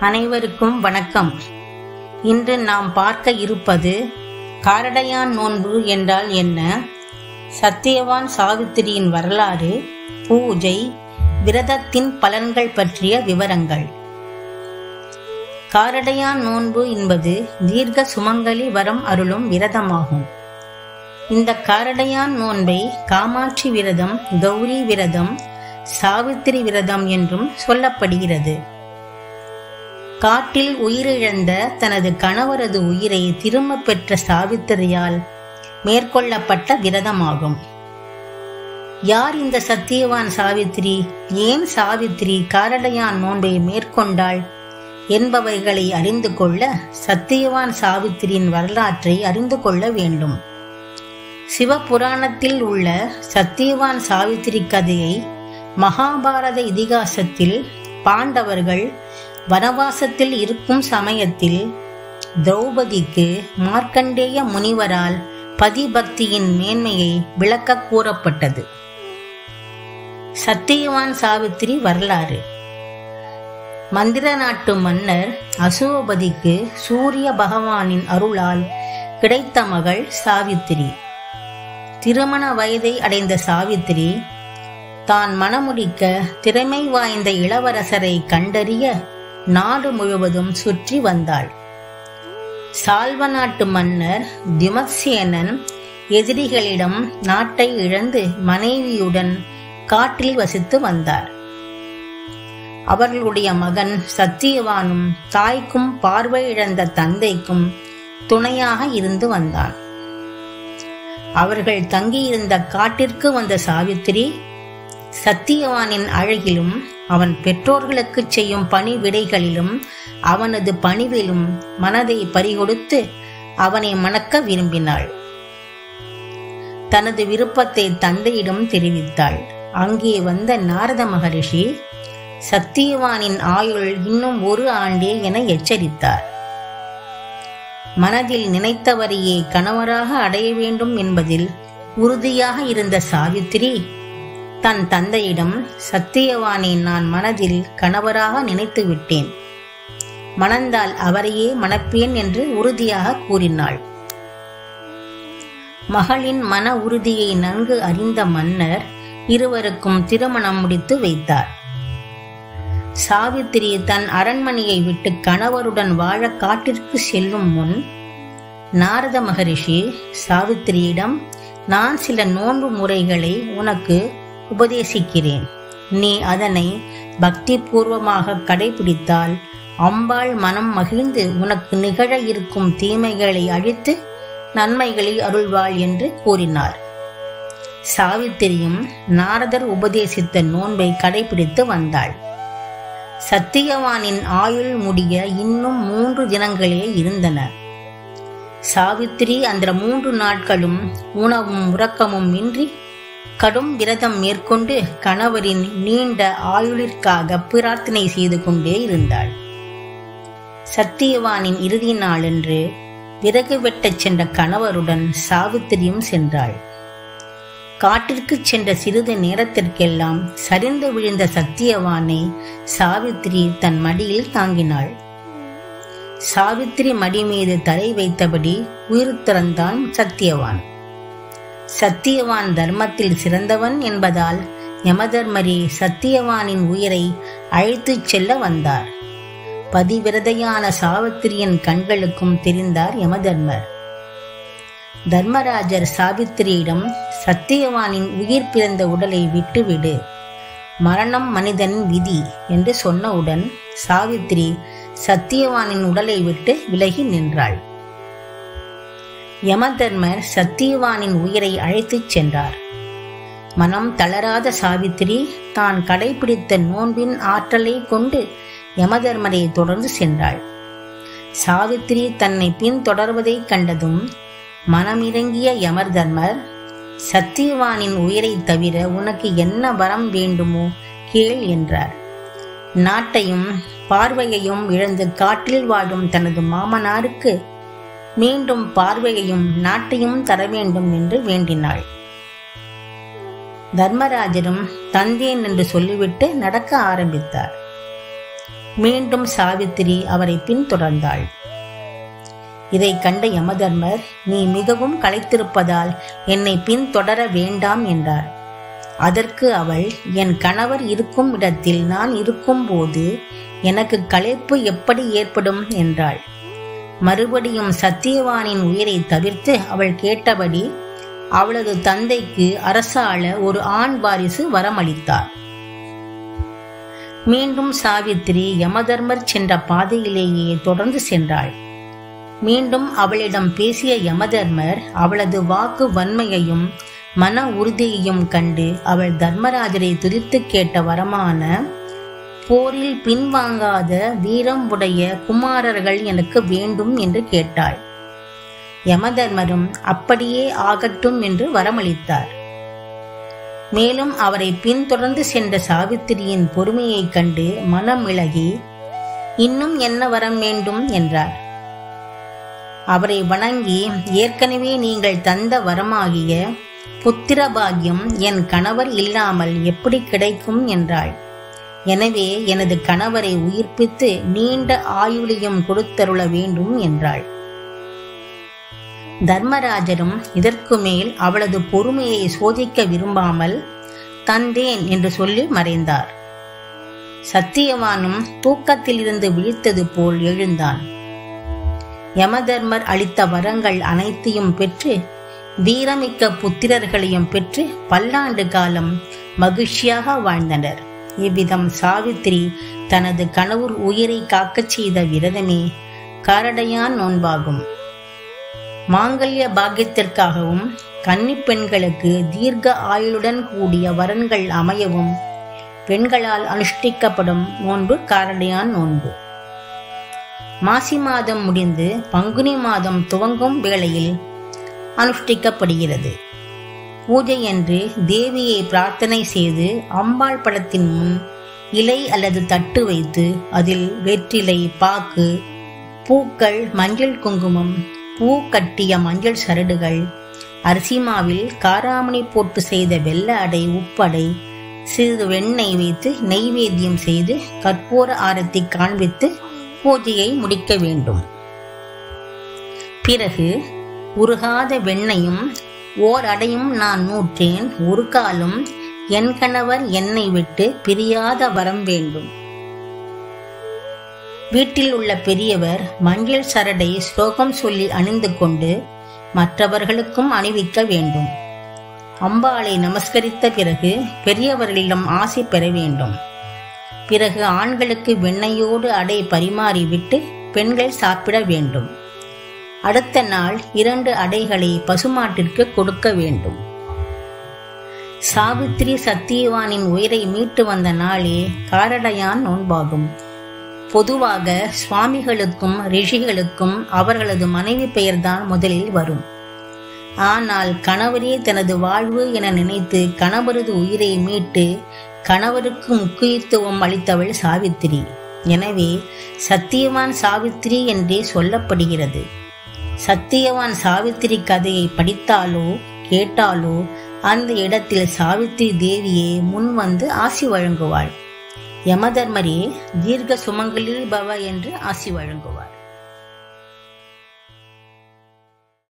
அனைவருக்கும் வணக்கம் இன்று நாம் பார்க்க இருப்பது காரடையான் நோன்பு என்றால் என்ன சத்தியவான் சாவித்திரியின் வரலாறு பூஜை விரதத்தின் பலன்கள் பற்றிய விவரங்கள் காரடையான் நோன்பு என்பது தீர்க்க சுமங்கலி வரம் அருளும் விரதமாகும் இந்த காரடையான் நோன்பை காமாட்சி விரதம் கௌரி விரதம் சாவித்திரி விரதம் என்றும் சொல்லப்படுகிறது காட்டில் உயிரிழந்த தனது கணவரது உயிரை திரும்ப பெற்ற சாவித்திரியால் மேற்கொள்ளப்பட்ட விரதமாகும் யார் இந்த சத்தியவான் சாவித்திரி ஏன் சாவித்திரி காரடையான் நோன்பை மேற்கொண்டாள் என்பவைகளை அறிந்து கொள்ள சத்தியவான் சாவித்திரியின் வரலாற்றை அறிந்து கொள்ள வேண்டும் சிவபுராணத்தில் உள்ள சத்தியவான் சாவித்திரி கதையை மகாபாரத இதிகாசத்தில் பாண்டவர்கள் வனவாசத்தில் இருக்கும் சமயத்தில் திரௌபதிக்கு மார்க்கண்டேய முனிவரால் பதிபக்தியின் மேன்மையை விளக்க கூறப்பட்டது சத்தியவான் சாவித்திரி வரலாறு மந்திர நாட்டு மன்னர் அசோபதிக்கு சூரிய பகவானின் அருளால் கிடைத்த மகள் சாவித்திரி திருமண வயதை அடைந்த சாவித்திரி தான் மணமுடிக்க திறமை வாய்ந்த இளவரசரை கண்டறிய நாடு முழுவதும் சுற்றி வந்தாள் சால்வ நாட்டு மன்னர் திமசேனன் எதிரிகளிடம் நாட்டை இழந்து மனைவியுடன் காட்டில் வசித்து வந்தார் அவர்களுடைய மகன் சத்தியவானும் தாய்க்கும் பார்வை இழந்த தந்தைக்கும் துணையாக இருந்து வந்தான் அவர்கள் தங்கியிருந்த காட்டிற்கு வந்த சாவித்திரி சத்தியவானின் அழகிலும் அவன் பெற்றோர்களுக்கு செய்யும் பணிவிடைகளிலும் அவனது பணிவிலும் மனதை பறிகொடுத்து அவனை மணக்க விரும்பினாள் தனது விருப்பத்தை தந்தையிடம் தெரிவித்தாள் அங்கே வந்த நாரத மகரிஷி சத்தியவானின் ஆயுள் இன்னும் ஒரு ஆண்டே என எச்சரித்தார் மனதில் நினைத்தவரையே கணவராக அடைய வேண்டும் என்பதில் உறுதியாக இருந்த சாவித்திரி தன் தந்தையிடம் சத்தியவானை நான் மனதில் கணவராக நினைத்து விட்டேன் மணந்தால் அவரையே மணப்பேன் என்று உறுதியாக கூறினாள் மகளின் மன உறுதியை நன்கு அறிந்த மன்னர் இருவருக்கும் திருமணம் முடித்து வைத்தார் சாவித்திரி தன் அரண்மனையை விட்டு கணவருடன் வாழ காட்டிற்கு செல்லும் முன் நாரத மகரிஷி சாவித்திரியிடம் நான் சில நோன்பு முறைகளை உனக்கு உபதேசிக்கிறேன் நீ அதனை பக்தி பூர்வமாக கடைபிடித்தால் அம்பாள் மனம் மகிழ்ந்து உனக்கு நிகழ இருக்கும் தீமைகளை அழித்து நன்மைகளை அருள்வாள் என்று கூறினார் சாவித்திரியும் நாரதர் உபதேசித்த நோன்பை கடைபிடித்து வந்தாள் சத்தியவானின் ஆயுள் முடிய இன்னும் மூன்று தினங்களே இருந்தன சாவித்திரி அந்த மூன்று நாட்களும் உணவும் உறக்கமும் இன்றி கடும் விரதம் மேற்கொண்டு கணவரின் நீண்ட ஆயுளிற்காக பிரார்த்தனை செய்து கொண்டே இருந்தாள் சத்தியவானின் இறுதி நாளன்று விறகு வெட்டச் சென்ற கணவருடன் சாவித்திரியும் சென்றாள் காட்டிற்கு சென்ற சிறிது நேரத்திற்கெல்லாம் சரிந்து விழுந்த சத்தியவானை சாவித்திரி தன் மடியில் தாங்கினாள் சாவித்திரி மடி மீது தலை வைத்தபடி உயிர் திறந்தான் சத்தியவான் சத்தியவான் தர்மத்தில் சிறந்தவன் என்பதால் யமதர்மரே சத்தியவானின் உயிரை அழைத்துச் செல்ல வந்தார் பதிவிரதையான சாவித்திரியின் கண்களுக்கும் தெரிந்தார் யமதர்மர் தர்மராஜர் சாவித்திரியிடம் சத்தியவானின் உயிர் பிறந்த உடலை விட்டுவிடு மரணம் மனிதனின் விதி என்று சொன்னவுடன் சாவித்திரி சத்தியவானின் உடலை விட்டு விலகி நின்றாள் யமதர்மர் சத்தியவானின் உயிரை அழைத்துச் சென்றார் மனம் தளராத சாவித்திரி தான் கடைபிடித்த நோன்பின் ஆற்றலை கொண்டு யமதர்மரை தொடர்ந்து சென்றாள் சாவித்திரி தன்னை பின்தொடர்வதைக் கண்டதும் மனமிறங்கிய யமர்தர்மர் சத்தியவானின் உயிரை தவிர உனக்கு என்ன வரம் வேண்டுமோ கேள் என்றார் நாட்டையும் பார்வையையும் இழந்து காட்டில் வாழும் தனது மாமனாருக்கு மீண்டும் பார்வையையும் நாட்டையும் தர வேண்டும் என்று வேண்டினாள் தர்மராஜரும் தந்தேன் என்று சொல்லிவிட்டு நடக்க ஆரம்பித்தார் மீண்டும் சாவித்திரி அவரை பின்தொடர்ந்தாள் இதை கண்ட யமதர்மர் நீ மிகவும் களைத்திருப்பதால் என்னை பின்தொடர வேண்டாம் என்றார் அதற்கு அவள் என் கணவர் இருக்கும் இடத்தில் நான் இருக்கும்போது எனக்கு களைப்பு எப்படி ஏற்படும் என்றாள் மறுபடியும் சத்தியவானின் உயிரை தவிர்த்து அவள் கேட்டபடி அவளது தந்தைக்கு அரசாள ஒரு ஆண் வாரிசு வரமளித்தார் மீண்டும் சாவித்திரி யமதர்மர் சென்ற பாதையிலேயே தொடர்ந்து சென்றாள் மீண்டும் அவளிடம் பேசிய யமதர்மர் அவளது வாக்கு வன்மையையும் மன உறுதியையும் கண்டு அவள் தர்மராஜரை துதித்து கேட்ட வரமான போரில் பின்வாங்காத வீரம் உடைய குமாரர்கள் எனக்கு வேண்டும் என்று கேட்டாள் யமதர்மரும் அப்படியே ஆகட்டும் என்று வரமளித்தார் மேலும் அவரை பின்தொடர்ந்து சென்ற சாவித்திரியின் பொறுமையைக் கண்டு மனம் இளகி இன்னும் என்ன வரம் வேண்டும் என்றார் அவரை வணங்கி ஏற்கனவே நீங்கள் தந்த வரமாகிய புத்திர பாக்கியம் என் கணவர் இல்லாமல் எப்படி கிடைக்கும் என்றாள் எனவே எனது கணவரை உயிர்ப்பித்து நீண்ட ஆயுளையும் கொடுத்தருள வேண்டும் என்றாள் தர்மராஜரும் இதற்கு மேல் அவளது பொறுமையை சோதிக்க விரும்பாமல் தந்தேன் என்று சொல்லி மறைந்தார் சத்தியவானும் தூக்கத்திலிருந்து விழித்தது போல் எழுந்தான் யமதர்மர் அளித்த வரங்கள் அனைத்தையும் பெற்று வீரமிக்க புத்திரர்களையும் பெற்று பல்லாண்டு காலம் மகிழ்ச்சியாக வாழ்ந்தனர் இவ்விதம் சாவித்திரி தனது கணவர் உயிரை காக்கச் செய்த விரதமே காரடையான் நோன்பாகும் மாங்கல்ய பாக்கியத்திற்காகவும் கன்னி பெண்களுக்கு தீர்க்க ஆயுளுடன் கூடிய வரன்கள் அமையவும் பெண்களால் அனுஷ்டிக்கப்படும் நோன்பு காரடையான் நோன்பு மாசி மாதம் முடிந்து பங்குனி மாதம் துவங்கும் வேளையில் அனுஷ்டிக்கப்படுகிறது பூஜையன்று தேவியை பிரார்த்தனை செய்து அம்பாள் படத்தின் முன் இலை அல்லது தட்டு வைத்து அதில் வெற்றிலை பாக்கு பூக்கள் மஞ்சள் குங்குமம் பூ கட்டிய மஞ்சள் சரடுகள் அரிசிமாவில் காராமணி போட்டு செய்த வெள்ள அடை உப்படை சிறிது வெண்ணெய் வைத்து நெய்வேத்தியம் செய்து கற்பூர ஆரத்தி காண்பித்து பூஜையை முடிக்க வேண்டும் பிறகு உருகாத வெண்ணையும் ஓர் அடையும் நான் நூற்றேன் ஒரு காலும் என் கணவர் என்னை விட்டு பிரியாத வரம் வேண்டும் வீட்டில் உள்ள பெரியவர் மஞ்சள் சரடை ஸ்லோகம் சொல்லி அணிந்து கொண்டு மற்றவர்களுக்கும் அணிவிக்க வேண்டும் அம்பாளை நமஸ்கரித்த பிறகு பெரியவர்களிடம் ஆசை பெற வேண்டும் பிறகு ஆண்களுக்கு வெண்ணையோடு அடை பரிமாறிவிட்டு பெண்கள் சாப்பிட வேண்டும் அடுத்த நாள் இரண்டு அடைகளை பசுமாட்டிற்கு கொடுக்க வேண்டும் சாவித்திரி சத்தியவானின் உயிரை மீட்டு வந்த நாளே காரடையான் நோன்பாகும் பொதுவாக சுவாமிகளுக்கும் ரிஷிகளுக்கும் அவர்களது மனைவி பெயர்தான் முதலில் வரும் ஆனால் கணவரே தனது வாழ்வு என நினைத்து கணவரது உயிரை மீட்டு கணவருக்கு முக்கியத்துவம் அளித்தவள் சாவித்திரி எனவே சத்தியவான் சாவித்திரி என்றே சொல்லப்படுகிறது சத்தியவான் சாவித்திரி கதையை படித்தாலோ கேட்டாலோ அந்த இடத்தில் சாவித்திரி தேவியே முன் வந்து ஆசி வழங்குவாள் யமதர்மரே தீர்க்க சுமங்கலி பவ என்று ஆசி வழங்குவார்